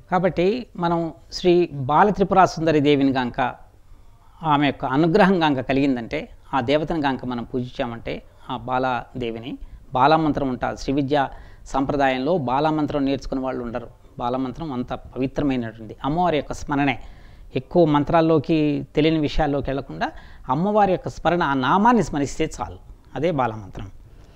కాబట్టి మనం శ్రీ బాల త్రిపురా సుందరి దేవిని గాంక ఆమె యొక్క అనుగ్రహం గాంక కలిగిందంటే ఆ దేవతను గాంక మనం పూజించామంటే ఆ బాలాదేవిని బాలామంత్రం ఉంటారు శ్రీ విద్య సంప్రదాయంలో బాలామంత్రం నేర్చుకునే వాళ్ళు ఉండరు బాలమంత్రం అంత పవిత్రమైనటువంటి అమ్మవారి యొక్క స్మరణే ఎక్కువ మంత్రాల్లోకి తెలియని విషయాల్లోకి వెళ్లకుండా అమ్మవారి యొక్క స్మరణ ఆ నామాన్ని స్మరిస్తే చాలు అదే బాలమంత్రం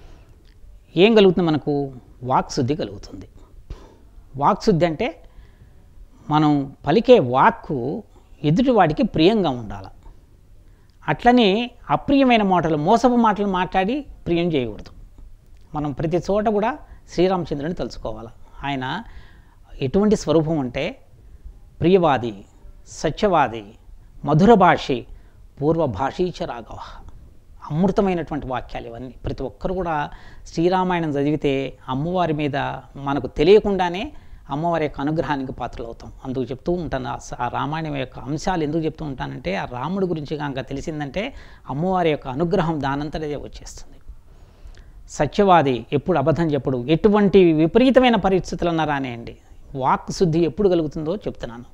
ఏం కలుగుతుంది మనకు వాక్శుద్ధి కలుగుతుంది వాక్శుద్ధి అంటే మనం పలికే వాక్కు ఎదుటివాడికి ప్రియంగా ఉండాలి అట్లనే అప్రియమైన మాటలు మోసపు మాటలు మాట్లాడి ప్రియం చేయకూడదు మనం ప్రతి చోట కూడా శ్రీరామచంద్రుని తలుచుకోవాలి ఆయన ఎటువంటి స్వరూపం అంటే ప్రియవాది సత్యవాది మధుర భాషి పూర్వ భాషీచ రాఘవ అమృతమైనటువంటి వాక్యాలు ఇవన్నీ ప్రతి ఒక్కరు కూడా శ్రీరామాయణం చదివితే అమ్మవారి మీద మనకు తెలియకుండానే అమ్మవారి యొక్క అనుగ్రహానికి పాత్రలు అవుతాం అందుకు చెప్తూ ఉంటాను ఆ స- ఆ రామాయణం యొక్క అంశాలు ఎందుకు చెప్తూ ఉంటానంటే ఆ రాముడి గురించి కనుక తెలిసిందంటే అమ్మవారి యొక్క అనుగ్రహం దానంతటే వచ్చేస్తుంది సత్యవాది ఎప్పుడు అబద్ధం చెప్పుడు ఎటువంటి విపరీతమైన పరిస్థితులు అన్నా రానియండి వాక్ శుద్ధి ఎప్పుడు కలుగుతుందో చెప్తున్నాను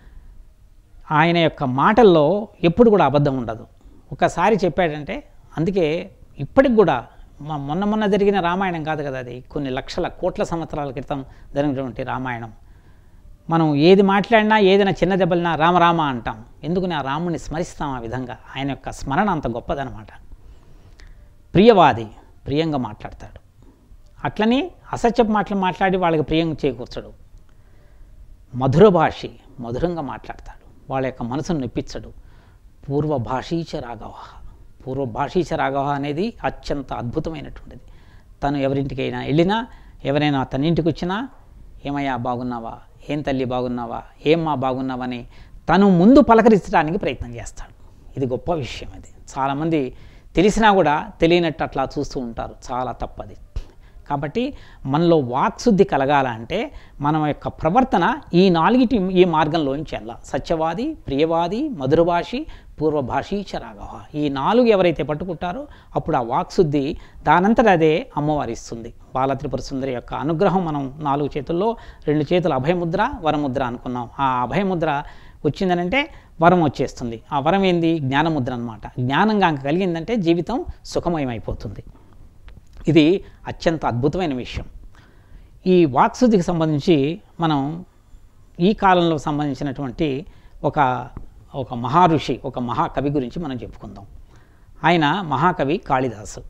ఆయన యొక్క మాటల్లో ఎప్పుడు కూడా అబద్ధం ఉండదు ఒకసారి చెప్పాడంటే అందుకే ఇప్పటికి కూడా మా మొన్న మొన్న జరిగిన రామాయణం కాదు కదా అది కొన్ని లక్షల కోట్ల సంవత్సరాల క్రితం జరిగినటువంటి రామాయణం మనం ఏది మాట్లాడినా ఏదైనా చిన్న దెబ్బలినా రామరామ అంటాం ఎందుకని ఆ రాముని స్మరిస్తాం ఆ విధంగా ఆయన యొక్క స్మరణ అంత గొప్పదనమాట ప్రియవాది ప్రియంగా మాట్లాడతాడు అట్లనే అసత్యపు మాటలు మాట్లాడి వాళ్ళకి ప్రియంగా చేకూర్చడు మధుర భాషి మధురంగా మాట్లాడతాడు వాళ్ళ యొక్క మనసును నొప్పించడు పూర్వ భాషీచ రాఘవ పూర్వ భాషీచ రాఘవ అనేది అత్యంత అద్భుతమైనటువంటిది తను ఎవరింటికైనా వెళ్ళినా ఎవరైనా తన ఇంటికి వచ్చినా ఏమయ్యా బాగున్నావా ఏం తల్లి బాగున్నావా ఏమ్మా బాగున్నావా అని తను ముందు పలకరించడానికి ప్రయత్నం చేస్తాడు ఇది గొప్ప విషయం అది చాలామంది తెలిసినా కూడా తెలియనట్టు అట్లా చూస్తూ ఉంటారు చాలా తప్పది కాబట్టి మనలో వాక్శుద్ధి కలగాలంటే మన యొక్క ప్రవర్తన ఈ నాలుగిటి ఈ మార్గంలోంచి వెళ్ళాలి సత్యవాది ప్రియవాది మధురభాషి పూర్వభాషీచ రాఘవ ఈ నాలుగు ఎవరైతే పట్టుకుంటారో అప్పుడు ఆ వాక్శుద్ధి దానంతట అదే అమ్మవారి ఇస్తుంది బాల త్రిపుర సుందరి యొక్క అనుగ్రహం మనం నాలుగు చేతుల్లో రెండు చేతులు అభయముద్ర వరముద్ర అనుకున్నాం ఆ అభయముద్ర వచ్చిందనంటే వరం వచ్చేస్తుంది ఆ వరం ఏంది జ్ఞానముద్ర అనమాట జ్ఞానంగా కలిగిందంటే జీవితం సుఖమయమైపోతుంది ఇది అత్యంత అద్భుతమైన విషయం ఈ వాక్శుద్ధికి సంబంధించి మనం ఈ కాలంలో సంబంధించినటువంటి ఒక ఒక మహారుషి ఒక మహాకవి గురించి మనం చెప్పుకుందాం ఆయన మహాకవి కాళిదాసు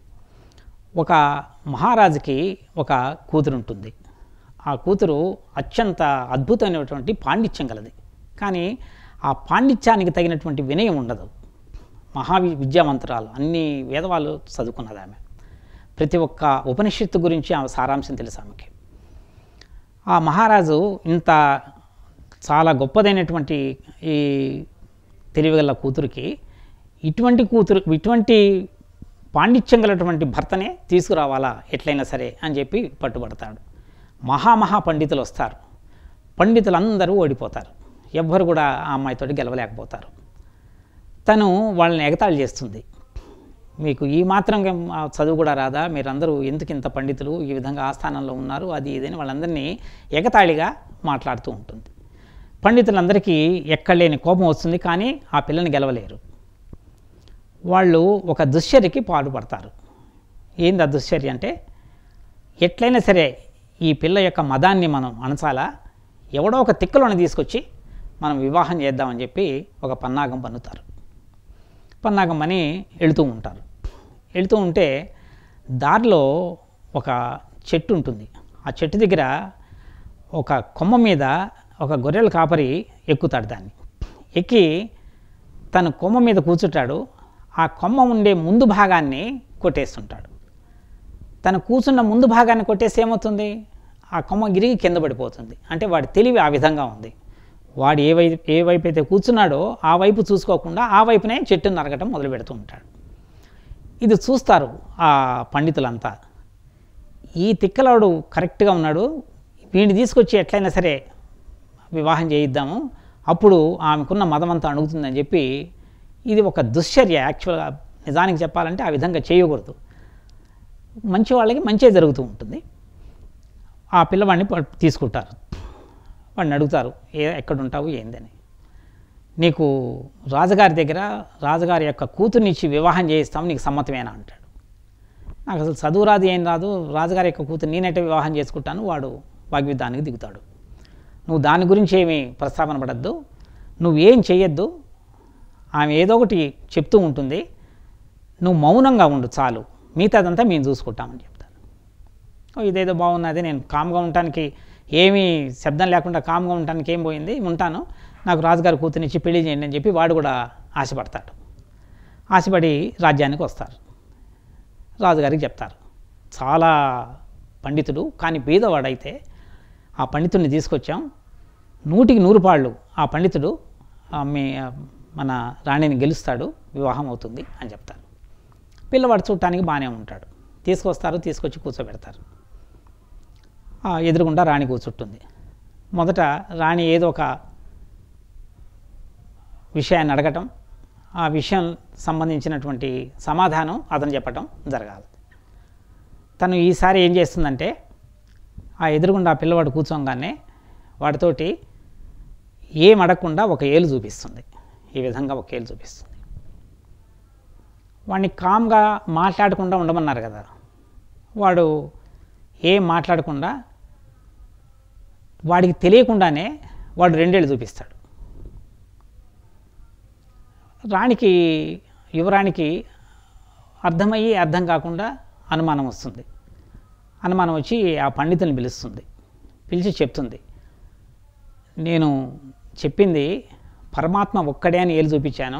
ఒక మహారాజుకి ఒక కూతురు ఉంటుంది ఆ కూతురు అత్యంత అద్భుతమైనటువంటి పాండిత్యం గలది కానీ ఆ పాండిత్యానికి తగినటువంటి వినయం ఉండదు మహా వి- విద్యావంతురాలు అన్ని వేదవాళ్ళు చదువుకున్నది ఆమె ప్రతి ఒక్క ఉపనిషత్తు గురించి ఆమె సారాంశం తెలుసు ఆమెకి ఆ మహారాజు ఇంత చాలా గొప్పదైనటువంటి ఈ తెలివిగల కూతురికి ఇటువంటి కూతురు ఇటువంటి పాండిత్యం గలటువంటి భర్తనే తీసుకురావాలా ఎట్లయినా సరే అని చెప్పి పట్టుబడతాడు మహామహా పండితులు వస్తారు పండితులందరూ ఓడిపోతారు ఎవ్వరు కూడా ఆ అమ్మాయితోటి గెలవలేకపోతారు తను వాళ్ళని ఎగతాళి చేస్తుంది మీకు ఈ మాత్రం ఆ చదువు కూడా రాదా మీరందరూ ఎందుకు ఇంత పండితులు ఈ విధంగా ఆస్థానంలో ఉన్నారు అది ఇదని వాళ్ళందరినీ ఎగతాళిగా మాట్లాడుతూ ఉంటుంది పండితులందరికీ ఎక్కడలేని కోపం వస్తుంది కానీ ఆ పిల్లని గెలవలేరు వాళ్ళు ఒక దుశ్చర్యకి పాటుపడతారు ఏంది ఆ దుశ్చర్య అంటే ఎట్లయినా సరే ఈ పిల్ల యొక్క మదాన్ని మనం అణచాలా ఎవడో ఒక తిక్కలోని తీసుకొచ్చి మనం వివాహం చేద్దామని చెప్పి ఒక పన్నాగం పన్నుతారు పన్నాగం అని వెళుతూ ఉంటారు వెళుతూ ఉంటే దారిలో ఒక చెట్టు ఉంటుంది ఆ చెట్టు దగ్గర ఒక కొమ్మ మీద ఒక గొర్రెల కాపరి ఎక్కుతాడు దాన్ని ఎక్కి తను కొమ్మ మీద కూర్చుంటాడు ఆ కొమ్మ ఉండే ముందు భాగాన్ని కొట్టేస్తుంటాడు తను కూర్చున్న ముందు భాగాన్ని కొట్టేసి ఏమవుతుంది ఆ కొమ్మ గిరిగి కింద పడిపోతుంది అంటే వాడి తెలివి ఆ విధంగా ఉంది వాడు ఏ వైపు ఏ వైపు అయితే కూర్చున్నాడో ఆ వైపు చూసుకోకుండా ఆ వైపునే చెట్టును నరకటం మొదలు పెడుతూ ఉంటాడు ఇది చూస్తారు ఆ పండితులంతా ఈ తిక్కలాడు కరెక్ట్గా ఉన్నాడు వీడిని తీసుకొచ్చి ఎట్లయినా సరే వివాహం చేయిద్దాము అప్పుడు ఆమెకున్న మదమంతా అణుగుతుందని చెప్పి ఇది ఒక దుశ్చర్య యాక్చువల్గా నిజానికి చెప్పాలంటే ఆ విధంగా చేయకూడదు మంచి వాళ్ళకి మంచే జరుగుతూ ఉంటుంది ఆ పిల్లవాడిని ప- తీసుకుంటారు వాడిని అడుగుతారు ఏ ఎక్కడ ఉంటావు ఏందని నీకు రాజుగారి దగ్గర రాజుగారి యొక్క కూతుర్నిచ్చి వివాహం చేయిస్తాము నీకు సమ్మతమేనా అంటాడు నాకు అసలు చదువు రాదు ఏం రాదు రాజుగారి యొక్క కూతురు నేనైతే వివాహం చేసుకుంటాను వాడు వాగ్విధానికి దిగుతాడు నువ్వు దాని గురించి ఏమీ ప్రస్తావన పడద్దు నువ్వేం చెయ్యొద్దు ఆమె ఏదో ఒకటి చెప్తూ ఉంటుంది నువ్వు మౌనంగా ఉండు చాలు మిగతాదంతా మేము చూసుకుంటామని చెప్తాను ఓ ఇదేదో బాగున్నది నేను కామ్గా ఉండటానికి ఏమీ శబ్దం లేకుండా కామ్గా ఉండటానికి ఏం పోయింది ఉంటాను నాకు రాజుగారి కూతురినిచ్చి పెళ్లి చేయండి అని చెప్పి వాడు కూడా ఆశపడతాడు ఆశపడి రాజ్యానికి వస్తారు రాజుగారికి చెప్తారు చాలా పండితుడు కానీ బీదవాడైతే ఆ పండితుడిని తీసుకొచ్చాం నూటికి నూరు పాళ్ళు ఆ పండితుడు ఆ మీ మన రాణిని గెలుస్తాడు వివాహం అవుతుంది అని చెప్తారు పిల్లవాడు చూడటానికి బాగానే ఉంటాడు తీసుకొస్తారు తీసుకొచ్చి కూర్చోబెడతారు ఆ ఎదురుగుండా రాణి కూర్చుంటుంది మొదట రాణి ఏదో ఒక విషయాన్ని అడగటం ఆ విషయం సంబంధించినటువంటి సమాధానం అతను చెప్పటం జరగాలి తను ఈసారి ఏం చేస్తుందంటే ఆ ఎదురుగుండా ఆ పిల్లవాడు కూర్చోగానే వాడితోటి ఏం అడగకుండా ఒక ఏలు చూపిస్తుంది ఈ విధంగా ఒక ఏలు చూపిస్తుంది వాడిని కామ్గా మాట్లాడకుండా ఉండమన్నారు కదా వాడు ఏం మాట్లాడకుండా వాడికి తెలియకుండానే వాడు రెండేళ్ళు చూపిస్తాడు రాణికి యువరానికి అర్థమయ్యి అర్థం కాకుండా అనుమానం వస్తుంది అనుమానం వచ్చి ఆ పండితుని పిలుస్తుంది పిలిచి చెప్తుంది నేను చెప్పింది పరమాత్మ ఒక్కడే అని ఏలు చూపించాను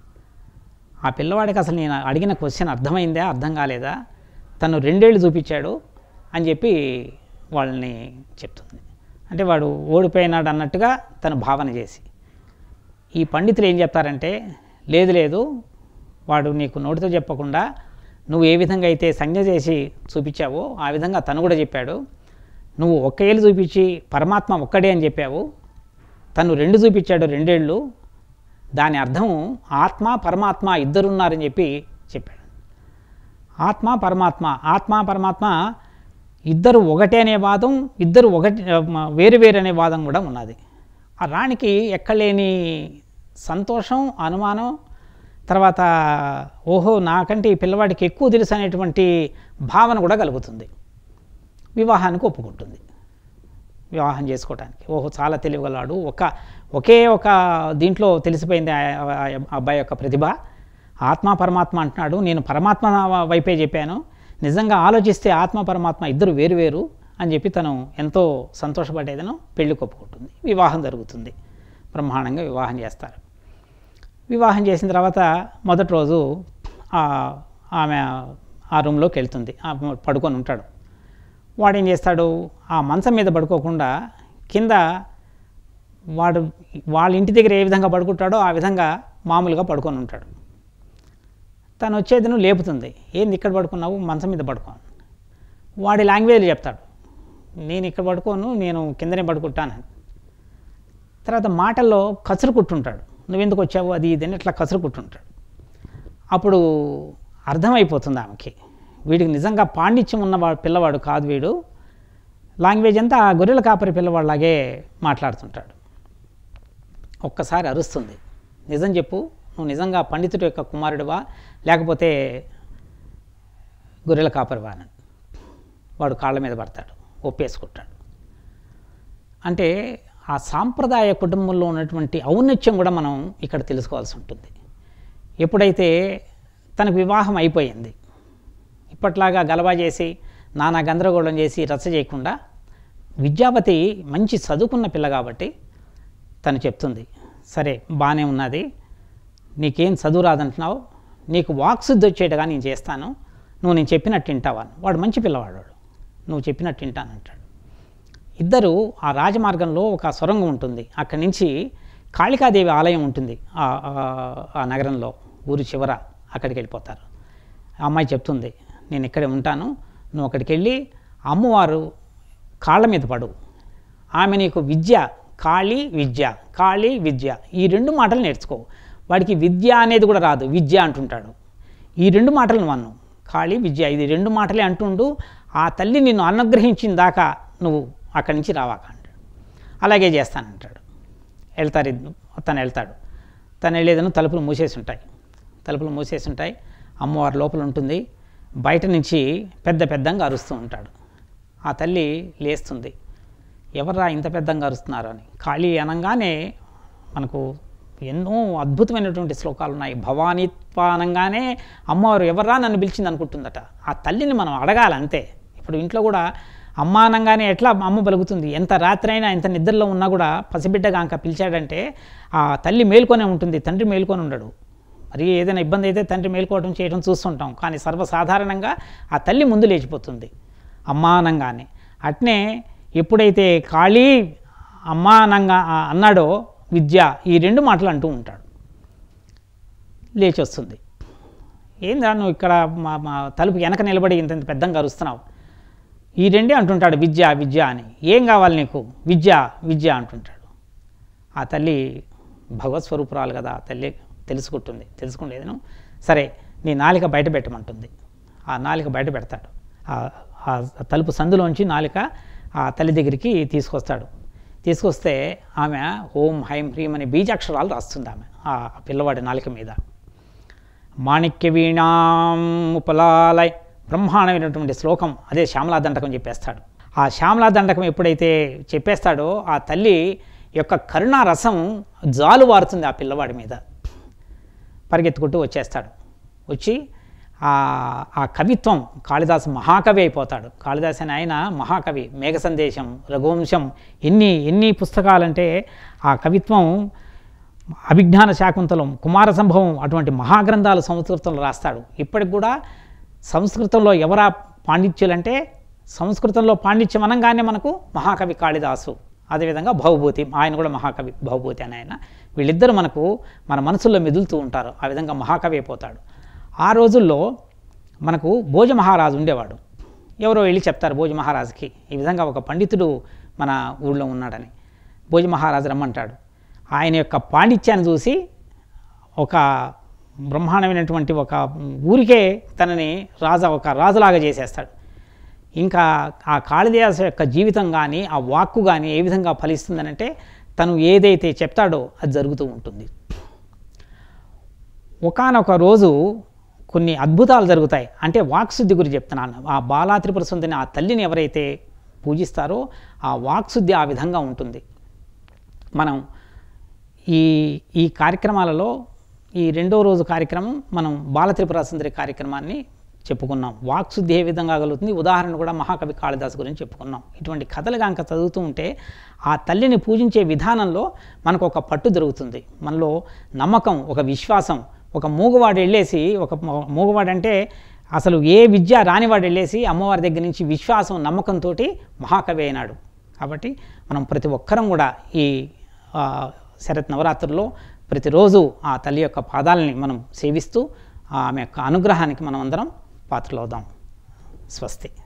ఆ పిల్లవాడికి అసలు నేను అడిగిన క్వశ్చన్ అర్థమైందా అర్థం కాలేదా తను రెండేళ్ళు చూపించాడు అని చెప్పి వాళ్ళని చెప్తుంది అంటే వాడు ఓడిపోయినాడు అన్నట్టుగా తను భావన చేసి ఈ పండితులు ఏం చెప్తారంటే లేదు లేదు వాడు నీకు నోటితో చెప్పకుండా నువ్వు ఏ విధంగా అయితే సంజ్ఞ చేసి చూపించావో ఆ విధంగా తను కూడా చెప్పాడు నువ్వు ఒక్క ఏళ్ళు చూపించి పరమాత్మ ఒక్కడే అని చెప్పావు తను రెండు చూపించాడు రెండేళ్ళు దాని అర్థం ఆత్మ పరమాత్మ ఇద్దరున్నారని చెప్పి చెప్పాడు ఆత్మ పరమాత్మ ఆత్మ పరమాత్మ ఇద్దరు ఒకటే అనే వాదం ఇద్దరు ఒకటి వేరు వేరు అనే వాదం కూడా ఉన్నది ఆ రాణికి ఎక్కలేని సంతోషం అనుమానం తర్వాత ఓహో నాకంటే ఈ పిల్లవాడికి ఎక్కువ తెలుసు అనేటువంటి భావన కూడా కలుగుతుంది వివాహానికి ఒప్పుకుంటుంది వివాహం చేసుకోవడానికి ఓహో చాలా తెలియగలవాడు ఒక ఒకే ఒక దీంట్లో తెలిసిపోయింది ఆ ఆ అబ్బాయి యొక్క ప్రతిభ ఆత్మ పరమాత్మ అంటున్నాడు నేను పరమాత్మ వైపే చెప్పాను నిజంగా ఆలోచిస్తే ఆత్మ పరమాత్మ ఇద్దరు వేరువేరు అని చెప్పి తను ఎంతో సంతోషపడేదను పెళ్లి ఒప్పుకుంటుంది వివాహం జరుగుతుంది బ్రహ్మాండంగా వివాహం చేస్తారు వివాహం చేసిన తర్వాత మొదటి రోజు ఆ- ఆమె ఆ రూమ్లోకి వెళ్తుంది ఆ పడుకొని ఉంటాడు వాడు ఏం చేస్తాడు ఆ మంచం మీద పడుకోకుండా కింద వాడు వాళ్ళ ఇంటి దగ్గర ఏ విధంగా పడుకుంటాడో ఆ విధంగా మామూలుగా పడుకొని ఉంటాడు తను వచ్చేది నువ్వు లేపుతుంది ఏంది ఇక్కడ పడుకున్నావు మంచం మీద పడుకోను వాడి లాంగ్వేజ్లో చెప్తాడు నేను ఇక్కడ పడుకోను నేను కిందనే పడుకుంటాను తర్వాత మాటల్లో కసురు కుట్టుంటాడు నువ్వెందుకు వచ్చావు అది ఇది అని ఇట్లా కసురు కుట్టుంటాడు అప్పుడు అర్థమైపోతుంది ఆమెకి వీడికి నిజంగా పాండిత్యం ఉన్న వా- పిల్లవాడు కాదు వీడు లాంగ్వేజ్ అంతా ఆ గొర్రెల కాపరి పిల్లవాడిలాగే మాట్లాడుతుంటాడు ఒక్కసారి అరుస్తుంది నిజం చెప్పు నువ్వు నిజంగా పండితుడి యొక్క కుమారుడివా లేకపోతే గొర్రెల కాపరివా అని వాడు కాళ్ళ మీద పడతాడు ఒప్పేసుకుంటాడు అంటే ఆ సాంప్రదాయ కుటుంబంలో ఉన్నటువంటి ఔన్నత్యం కూడా మనం ఇక్కడ తెలుసుకోవాల్సి ఉంటుంది ఎప్పుడైతే తనకు వివాహం అయిపోయింది ఇప్పట్లాగా గలబా చేసి నానా గందరగోళం చేసి రచ్చ చేయకుండా విద్యావతి మంచి చదువుకున్న పిల్ల కాబట్టి తను చెప్తుంది సరే బాగానే ఉన్నది నీకేం చదువు రాదంటున్నావు నీకు వాక్శుద్ధి వచ్చేట్టుగా నేను చేస్తాను నువ్వు నేను చెప్పినట్టు వింటావా అని. వాడు మంచి పిల్లవాడు వాడు నువ్వు చెప్పినట్టు వింటానంటాడు ఇద్దరు ఆ రాజమార్గంలో ఒక సొరంగం ఉంటుంది అక్కడి నుంచి కాళికాదేవి ఆలయం ఉంటుంది ఆ- ఆ- ఆ నగరంలో ఊరి చివర అక్కడికి వెళ్ళిపోతారు ఆ అమ్మాయి చెప్తుంది నేను ఇక్కడే ఉంటాను నువ్వు అక్కడికి వెళ్ళి అమ్మవారు కాళ్ళ మీద పడు ఆమె నీకు విద్య కాళీ విద్య కాళీ విద్య ఈ రెండు మాటలు నేర్చుకో వాడికి విద్య అనేది కూడా రాదు విద్య అంటుంటాడు ఈ రెండు మాటలు నువ్వు అన్ను కాళీ విద్య ఇది రెండు మాటలే అంటుండు ఆ తల్లి నిన్ను అనుగ్రహించిన దాకా నువ్వు అక్కడి నుంచి రావాక అంటాడు అలాగే చేస్తానంటాడు వెళ్తారు ఇద్దరు. తను వెళ్తాడు తను వెళ్ళేదను తలుపులు మూసేసి ఉంటాయి తలుపులు మూసేసి ఉంటాయి అమ్మవారు లోపల ఉంటుంది బయట నుంచి పెద్ద పెద్దంగా అరుస్తూ ఉంటాడు ఆ తల్లి లేస్తుంది ఎవర్రా ఇంత పెద్దంగా అరుస్తున్నారు అని ఖాళీ అనగానే మనకు ఎన్నో అద్భుతమైనటువంటి శ్లోకాలు ఉన్నాయి భవానీత్వ అనగానే అమ్మవారు ఎవర్రా నన్ను పిలిచింది అనుకుంటుందట ఆ తల్లిని మనం అడగాలి అంతే ఇప్పుడు ఇంట్లో కూడా అమ్మ అనగానే ఎట్లా అమ్మ పలుకుతుంది ఎంత రాత్రి అయినా ఎంత నిద్రలో ఉన్నా కూడా పసిబిడ్డగా అంక పిలిచాడంటే ఆ తల్లి మేల్కొనే ఉంటుంది తండ్రి మేల్కొని ఉండడు మరి ఏదైనా ఇబ్బంది అయితే తండ్రి మేల్కోవడం చేయడం చూస్తుంటాం కానీ సర్వసాధారణంగా ఆ తల్లి ముందు లేచిపోతుంది అమ్మానంగానే అట్నే ఎప్పుడైతే ఖాళీ అమ్మానంగా ఆ అన్నాడో విద్య ఈ రెండు మాటలు అంటూ ఉంటాడు లేచి వస్తుంది ఏందా నువ్వు ఇక్కడ మా మా తలుపు వెనక నిలబడి ఇంత ఇంత పెద్దంగా అరుస్తున్నావు ఈ రెండే అంటుంటాడు విద్య విద్య అని ఏం కావాలి నీకు విద్య విద్య అంటుంటాడు ఆ తల్లి భగవత్ స్వరూపురాలు కదా ఆ తల్లి తెలుసుకుంటుంది తెలుసుకుండేదను సరే నీ నాలిక బయట పెట్టమంటుంది ఆ నాలిక బయట పెడతాడు ఆ- ఆ తలుపు సందులోంచి నాలిక ఆ తల్లి దగ్గరికి తీసుకొస్తాడు తీసుకొస్తే ఆమె ఓం హైం హ్రీం అనే బీజాక్షరాలు రాస్తుంది ఆమె ఆ పిల్లవాడి నాలిక మీద మాణిక్య వీణాం ఉపలాలై బ్రహ్మాండమైనటువంటి శ్లోకం అదే శ్యామలా దండకం చెప్పేస్తాడు ఆ శ్యామలా దండకం ఎప్పుడైతే చెప్పేస్తాడో ఆ తల్లి యొక్క కరుణా రసం జాలు వారుతుంది ఆ పిల్లవాడి మీద పరిగెత్తుకుంటూ వచ్చేస్తాడు వచ్చి ఆ ఆ కవిత్వం కాళిదాసు మహాకవి అయిపోతాడు కాళిదాసు అని ఆయన మహాకవి మేఘ సందేశం రఘువంశం ఎన్ని ఎన్ని పుస్తకాలంటే ఆ కవిత్వం అభిజ్ఞాన శాకుంతలం కుమార సంభవం అటువంటి మహాగ్రంథాలు సంస్కృతంలో రాస్తాడు ఇప్పటికి కూడా సంస్కృతంలో ఎవరా పాండిత్యులంటే సంస్కృతంలో పాండిత్యం అనగానే మనకు మహాకవి కాళిదాసు అదేవిధంగా భవభూతి ఆయన కూడా మహాకవి భవభూతి అని ఆయన వీళ్ళిద్దరూ మనకు మన మనసుల్లో మెదులుతూ ఉంటారు ఆ విధంగా మహాకవి అయిపోతాడు ఆ రోజుల్లో మనకు భోజ మహారాజు ఉండేవాడు ఎవరో వెళ్ళి చెప్తారు భోజ మహారాజుకి ఈ విధంగా ఒక పండితుడు మన ఊళ్ళో ఉన్నాడని భోజ మహారాజు రమ్మంటాడు ఆయన యొక్క పాండిత్యాన్ని చూసి ఒక బ్రహ్మాండమైనటువంటి ఒక ఊరికే తనని రాజా ఒక రాజులాగా చేసేస్తాడు ఇంకా ఆ కాళిదాసు యొక్క జీవితం కానీ ఆ వాక్కు కానీ ఏ విధంగా ఫలిస్తుందనంటే తను ఏదైతే చెప్తాడో అది జరుగుతూ ఉంటుంది ఒకానొక రోజు కొన్ని అద్భుతాలు జరుగుతాయి అంటే వాక్శుద్ధి గురించి చెప్తున్నాను ఆ బాలా త్రిపుర సుందరిని ఆ తల్లిని ఎవరైతే పూజిస్తారో ఆ వాక్శుద్ధి ఆ విధంగా ఉంటుంది మనం ఈ ఈ కార్యక్రమాలలో ఈ రెండో రోజు కార్యక్రమం మనం బాల త్రిపుర సుందరి కార్యక్రమాన్ని చెప్పుకున్నాం వాక్శుద్ధి ఏ విధంగా కలుగుతుంది ఉదాహరణ కూడా మహాకవి కాళిదాసు గురించి చెప్పుకున్నాం ఇటువంటి కథలు కనుక చదువుతూ ఉంటే ఆ తల్లిని పూజించే విధానంలో మనకు ఒక పట్టు దొరుకుతుంది మనలో నమ్మకం ఒక విశ్వాసం ఒక మూగవాడు వెళ్ళేసి ఒక మూ- మూగవాడు అంటే అసలు ఏ విద్య రానివాడు వెళ్ళేసి అమ్మవారి దగ్గర నుంచి విశ్వాసం నమ్మకంతో మహాకవి అయినాడు కాబట్టి మనం ప్రతి ఒక్కరం కూడా ఈ ఆ, శరత్ నవరాత్రుల్లో ప్రతిరోజు ఆ తల్లి యొక్క పాదాలని మనం సేవిస్తూ ఆమె యొక్క అనుగ్రహానికి మనం అందరం పాత్రలవుదాం స్వస్తి